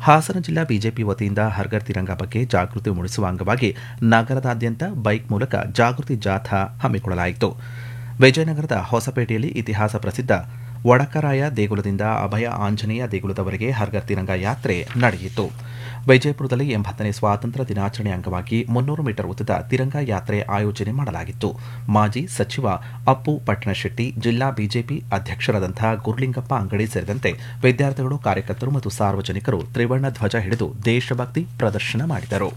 ಹಾಸನ ಜಿಲ್ಲಾ ಬಿಜೆಪಿ ವತಿಯಿಂದ ಹರ್ಗರ್ ತಿರಂಗ ಬಗ್ಗೆ ಜಾಗೃತಿ ಮೂಡಿಸುವ ಅಂಗವಾಗಿ ನಗರದಾದ್ಯಂತ ಬೈಕ್ ಮೂಲಕ ಜಾಗೃತಿ ಜಾಥಾ ಹಮ್ಮಿಕೊಳ್ಳಲಾಯಿತು ವಿಜಯನಗರದ ಹೊಸಪೇಟೆಯಲ್ಲಿ ಇತಿಹಾಸ ಪ್ರಸಿದ್ಧ ವಡಕರಾಯ ದೇಗುಲದಿಂದ ಅಭಯ ಆಂಜನೇಯ ದೇಗುಲದವರೆಗೆ ಹರ್ಗರ್ ತಿರಂಗ ಯಾತ್ರೆ ನಡೆಯಿತು ವಿಜಯಪುರದಲ್ಲಿ ಎಂಬತ್ತನೇ ಸ್ವಾತಂತ್ರ್ಯ ದಿನಾಚರಣೆ ಅಂಗವಾಗಿ ಮುನ್ನೂರು ಮೀಟರ್ ಉದ್ದದ ತಿರಂಗ ಯಾತ್ರೆ ಆಯೋಜನೆ ಮಾಡಲಾಗಿತ್ತು ಮಾಜಿ ಸಚಿವ ಅಪ್ಪು ಪಟ್ಟಣಶೆಟ್ಟಿ ಜಿಲ್ಲಾ ಬಿಜೆಪಿ ಅಧ್ಯಕ್ಷರಾದಂತಹ ಗುರುಲಿಂಗಪ್ಪ ಅಂಗಡಿ ಸೇರಿದಂತೆ ವಿದ್ಯಾರ್ಥಿಗಳು ಕಾರ್ಯಕರ್ತರು ಮತ್ತು ಸಾರ್ವಜನಿಕರು ತ್ರಿವರ್ಣ ಧ್ವಜ ಹಿಡಿದು ದೇಶಭಕ್ತಿ ಪ್ರದರ್ಶನ ಮಾಡಿದರು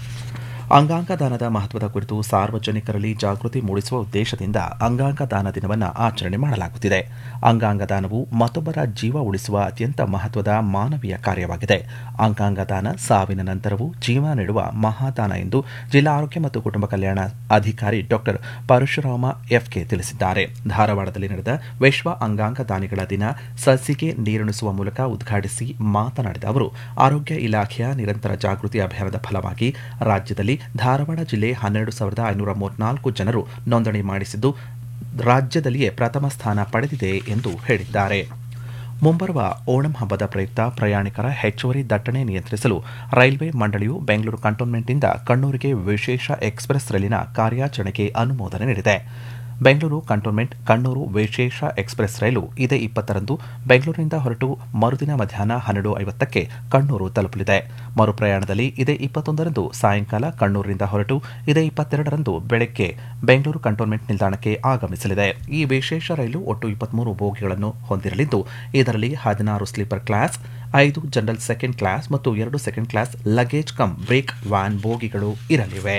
ಅಂಗಾಂಗ ದಾನದ ಮಹತ್ವದ ಕುರಿತು ಸಾರ್ವಜನಿಕರಲ್ಲಿ ಜಾಗೃತಿ ಮೂಡಿಸುವ ಉದ್ದೇಶದಿಂದ ಅಂಗಾಂಗ ದಾನ ದಿನವನ್ನು ಆಚರಣೆ ಮಾಡಲಾಗುತ್ತಿದೆ ಅಂಗಾಂಗ ದಾನವು ಮತ್ತೊಬ್ಬರ ಜೀವ ಉಳಿಸುವ ಅತ್ಯಂತ ಮಹತ್ವದ ಮಾನವೀಯ ಕಾರ್ಯವಾಗಿದೆ ಅಂಗಾಂಗ ದಾನ ಸಾವಿನ ನಂತರವೂ ಜೀವ ನೀಡುವ ಮಹಾದಾನ ಎಂದು ಜಿಲ್ಲಾ ಆರೋಗ್ಯ ಮತ್ತು ಕುಟುಂಬ ಕಲ್ಯಾಣ ಅಧಿಕಾರಿ ಡಾಕ್ಟರ್ ಪರಶುರಾಮ ಎಫ್ಕೆ ತಿಳಿಸಿದ್ದಾರೆ ಧಾರವಾಡದಲ್ಲಿ ನಡೆದ ವಿಶ್ವ ಅಂಗಾಂಗ ದಾನಿಗಳ ದಿನ ಸಸಿಗೆ ನೀರುಣಿಸುವ ಮೂಲಕ ಉದ್ಘಾಟಿಸಿ ಮಾತನಾಡಿದ ಅವರು ಆರೋಗ್ಯ ಇಲಾಖೆಯ ನಿರಂತರ ಜಾಗೃತಿ ಅಭಿಯಾನದ ಫಲವಾಗಿ ರಾಜ್ಯದಲ್ಲಿ ಧಾರವಾಡ ಜಿಲ್ಲೆ ಹನ್ನೆರಡು ಸಾವಿರದ ಐನೂರ ಮೂವತ್ನಾಲ್ಕು ಜನರು ನೋಂದಣಿ ಮಾಡಿಸಿದ್ದು ರಾಜ್ಯದಲ್ಲಿಯೇ ಪ್ರಥಮ ಸ್ಥಾನ ಪಡೆದಿದೆ ಎಂದು ಹೇಳಿದ್ದಾರೆ ಮುಂಬರುವ ಓಣಂ ಹಬ್ಬದ ಪ್ರಯುಕ್ತ ಪ್ರಯಾಣಿಕರ ಹೆಚ್ಚುವರಿ ದಟ್ಟಣೆ ನಿಯಂತ್ರಿಸಲು ರೈಲ್ವೆ ಮಂಡಳಿಯು ಬೆಂಗಳೂರು ಕಂಟೋನ್ಮೆಂಟ್ನಿಂದ ಕಣ್ಣೂರಿಗೆ ವಿಶೇಷ ಎಕ್ಸ್ಪ್ರೆಸ್ ರೈಲಿನ ಕಾರ್ಯಾಚರಣೆಗೆ ಅನುಮೋದನೆ ನೀಡಿದೆ ಬೆಂಗಳೂರು ಕಂಟೋನ್ಮೆಂಟ್ ಕಣ್ಣೂರು ವಿಶೇಷ ಎಕ್ಸ್ಪ್ರೆಸ್ ರೈಲು ಇದೇ ಇಪ್ಪತ್ತರಂದು ಬೆಂಗಳೂರಿನಿಂದ ಹೊರಟು ಮರುದಿನ ಮಧ್ಯಾಹ್ನ ಹನ್ನೆರಡು ಐವತ್ತಕ್ಕೆ ಕಣ್ಣೂರು ತಲುಪಲಿದೆ ಮರುಪ್ರಯಾಣದಲ್ಲಿ ಇದೇ ಇಪ್ಪತ್ತೊಂದರಂದು ಸಾಯಂಕಾಲ ಕಣ್ಣೂರಿನಿಂದ ಹೊರಟು ಇದೇ ಇಪ್ಪತ್ತೆರಡರಂದು ಬೆಳಗ್ಗೆ ಬೆಂಗಳೂರು ಕಂಟೋನ್ಮೆಂಟ್ ನಿಲ್ದಾಣಕ್ಕೆ ಆಗಮಿಸಲಿದೆ ಈ ವಿಶೇಷ ರೈಲು ಒಟ್ಟು ಇಪ್ಪತ್ಮೂರು ಬೋಗಿಗಳನ್ನು ಹೊಂದಿರಲಿದ್ದು ಇದರಲ್ಲಿ ಹದಿನಾರು ಸ್ಲೀಪರ್ ಕ್ಲಾಸ್ ಐದು ಜನರಲ್ ಸೆಕೆಂಡ್ ಕ್ಲಾಸ್ ಮತ್ತು ಎರಡು second class luggage cum brake van ಬೋಗಿಗಳು ಇರಲಿವೆ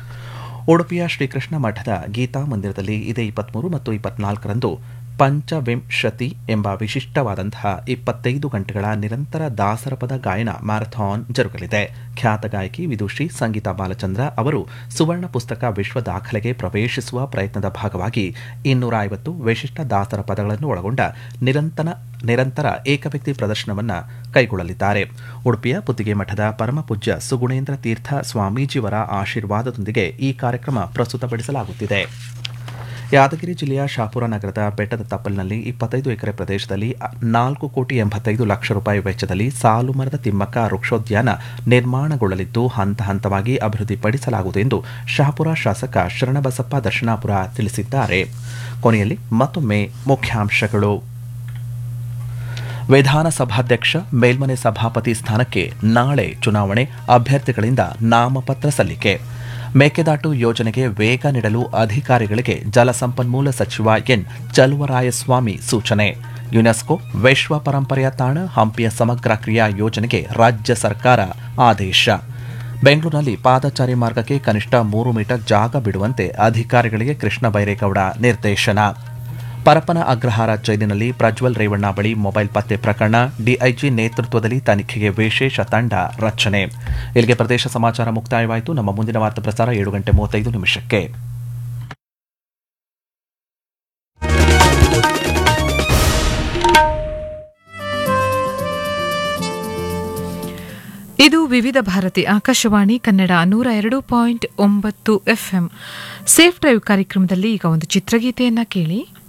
ಉಡುಪಿಯ ಶ್ರೀಕೃಷ್ಣ ಮಠದ ಗೀತಾ ಮಂದಿರದಲ್ಲಿ ಇದೇ ಇಪ್ಪತ್ಮೂರು ಮತ್ತು ಇಪ್ಪತ್ನಾಲ್ಕರಂದು ಪಂಚವಿಂಶತಿ ಎಂಬ ವಿಶಿಷ್ಟವಾದಂತಹ ಇಪ್ಪತ್ತೈದು ಗಂಟೆಗಳ ನಿರಂತರ ದಾಸರಪದ ಗಾಯನ ಮ್ಯಾರಥಾನ್ ಜರುಗಲಿದೆ ಖ್ಯಾತ ಗಾಯಕಿ ವಿದುಷಿ ಸಂಗೀತಾ ಬಾಲಚಂದ್ರ ಅವರು ಸುವರ್ಣ ಪುಸ್ತಕ ವಿಶ್ವ ದಾಖಲೆಗೆ ಪ್ರವೇಶಿಸುವ ಪ್ರಯತ್ನದ ಭಾಗವಾಗಿ ಇನ್ನೂರ ಐವತ್ತು ವಿಶಿಷ್ಟ ದಾಸರ ಪದಗಳನ್ನು ಒಳಗೊಂಡ ನಿರಂತರ ನಿರಂತರ ಏಕವ್ಯಕ್ತಿ ಪ್ರದರ್ಶನವನ್ನು ಕೈಗೊಳ್ಳಲಿದ್ದಾರೆ ಉಡುಪಿಯ ಪುತ್ತಿಗೆ ಮಠದ ಪರಮಪೂಜ್ಯ ಸುಗುಣೇಂದ್ರ ತೀರ್ಥ ಸ್ವಾಮೀಜಿಯವರ ಆಶೀರ್ವಾದದೊಂದಿಗೆ ಈ ಕಾರ್ಯಕ್ರಮ ಪ್ರಸ್ತುತಪಡಿಸಲಾಗುತ್ತಿದೆ ಯಾದಗಿರಿ ಜಿಲ್ಲೆಯ ಶಾಪುರ ನಗರದ ಬೆಟ್ಟದ ತಪ್ಪಲಿನಲ್ಲಿ ಇಪ್ಪತ್ತೈದು ಎಕರೆ ಪ್ರದೇಶದಲ್ಲಿ ನಾಲ್ಕು ಕೋಟಿ ಎಂಬತ್ತೈದು ಲಕ್ಷ ರೂಪಾಯಿ ವೆಚ್ಚದಲ್ಲಿ ಸಾಲು ಮರದ ತಿಮ್ಮಕ್ಕ ವೃಕ್ಷೋದ್ಯಾನ ನಿರ್ಮಾಣಗೊಳ್ಳಲಿದ್ದು ಹಂತ ಹಂತವಾಗಿ ಅಭಿವೃದ್ಧಿಪಡಿಸಲಾಗುವುದು ಎಂದು ಶಾಪುರ ಶಾಸಕ ಶರಣಬಸಪ್ಪ ದರ್ಶನಾಪುರ ತಿಳಿಸಿದ್ದಾರೆ ಕೊನೆಯಲ್ಲಿ ಮತ್ತೊಮ್ಮೆ ಮುಖ್ಯಾಂಶಗಳು ವಿಧಾನಸಭಾಧ್ಯಕ್ಷ ಮೇಲ್ಮನೆ ಸಭಾಪತಿ ಸ್ಥಾನಕ್ಕೆ ನಾಳೆ ಚುನಾವಣೆ ಅಭ್ಯರ್ಥಿಗಳಿಂದ ನಾಮಪತ್ರ ಸಲ್ಲಿಕೆ ಮೇಕೆದಾಟು ಯೋಜನೆಗೆ ವೇಗ ನೀಡಲು ಅಧಿಕಾರಿಗಳಿಗೆ ಜಲಸಂಪನ್ಮೂಲ ಸಚಿವ ಎನ್ ಚಲುವರಾಯಸ್ವಾಮಿ ಸೂಚನೆ ಯುನೆಸ್ಕೋ ವಿಶ್ವ ಪರಂಪರೆಯ ತಾಣ ಹಂಪಿಯ ಸಮಗ್ರ ಕ್ರಿಯಾ ಯೋಜನೆಗೆ ರಾಜ್ಯ ಸರ್ಕಾರ ಆದೇಶ ಬೆಂಗಳೂರಿನಲ್ಲಿ ಪಾದಚಾರಿ ಮಾರ್ಗಕ್ಕೆ ಕನಿಷ್ಠ ಮೂರು ಮೀಟರ್ ಜಾಗ ಬಿಡುವಂತೆ ಅಧಿಕಾರಿಗಳಿಗೆ ಕೃಷ್ಣ ಬೈರೇಗೌಡ ನಿರ್ದೇಶನ ಪರಪ್ಪನ ಅಗ್ರಹಾರ ಜೈಲಿನಲ್ಲಿ ಪ್ರಜ್ವಲ್ ರೇವಣ್ಣ ಬಳಿ ಮೊಬೈಲ್ ಪತ್ತೆ ಪ್ರಕರಣ ಡಿಐಜಿ ನೇತೃತ್ವದಲ್ಲಿ ತನಿಖೆಗೆ ವಿಶೇಷ ತಂಡ ರಚನೆ ಇಲ್ಲಿಗೆ ಪ್ರದೇಶ ಸಮಾಚಾರ ಮುಕ್ತಾಯವಾಯಿತು ನಮ್ಮ ಮುಂದಿನ ವಾರ್ತಾ ಪ್ರಸಾರ ಏಳು ಗಂಟೆ ಮೂವತ್ತೈದು ನಿಮಿಷಕ್ಕೆ ಇದು ವಿವಿಧ ಭಾರತಿ ಆಕಾಶವಾಣಿ ಕನ್ನಡ ನೂರ ಎರಡು ಪಾಯಿಂಟ್ ಒಂಬತ್ತು ಎಫ್ಎಂ ಸೇಫ್ ಡ್ರೈವ್ ಕಾರ್ಯಕ್ರಮದಲ್ಲಿ ಈಗ ಒಂದು ಚಿತ್ರಗೀತೆಯನ್ನ ಕೇಳಿ